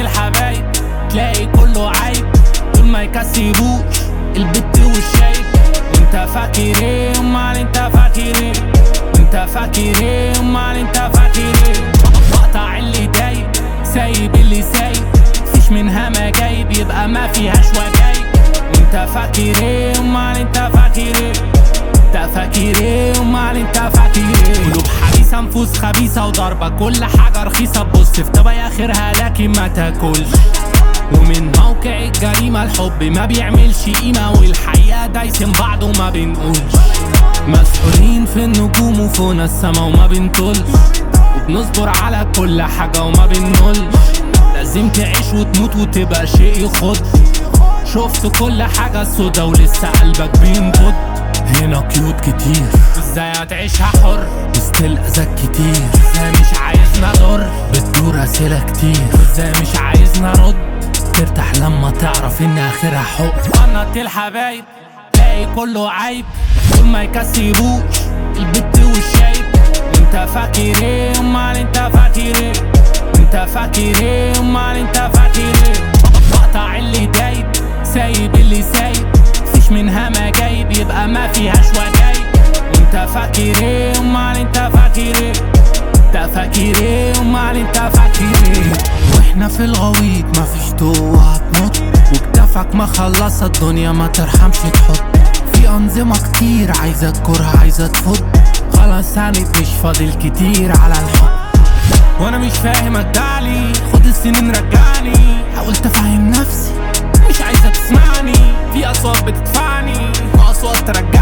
الحبايب تلاقي كله عيب دول ما يكسبوش البت والشايب انت فاكر ايه امال انت فاكر ايه انت فاكر ايه امال انت فاكر ايه بقطع اللي دايب سايب اللي سايب مفيش منها ما جايب يبقى ما فيهاش وجايب انت فاكر ايه امال انت فاكر ايه انت فاكر ايه امال انت فاكر ايه قلوب حبيسه نفوس خبيثه وضربه كل حاجه رخيصه تبص في طبق اخرها لكن ما تاكلش ومن موقع الجريمة الحب ما بيعملش قيمة والحقيقة دايسين بعض وما بنقولش مسؤولين في النجوم وفونا السما وما بنطلش وبنصبر على كل حاجة وما بنقولش لازم تعيش وتموت وتبقى شيء يخض شفت كل حاجة سودا ولسه قلبك بينبض هنا قيود كتير ازاي هتعيشها حر وسط الاذى كتير ازاي مش عايزنا ضر بتدور اسئله كتير ازاي مش عايزنا رد ترتاح لما تعرف ان اخرها حب قنط الحبايب تلاقي كله عيب دول ما يكسبوش البت والشايب انت فاكر ايه امال انت فاكر ايه انت فاكر ايه امال انت فاكر ايه بقطع اللي دايب سايب اللي سايب مفيش منها ما جايب يبقى ما فيهاش وجايب انت فاكر ايه امال انت فاكر ايه انت فاكر ايه امال انت فاكر ايه واحنا في الغويط مفيش ضوء هتنط وكتافك مخلصة الدنيا ما ترحمش تحط في انظمة كتير عايزة تكره عايزة تفض خلاص هانت مش فاضل كتير على الحب وانا مش فاهم ادعلي خد السنين رجعني حاولت افهم نفسي مش عايزة تسمعني في اصوات بتدفعني واصوات ترجعني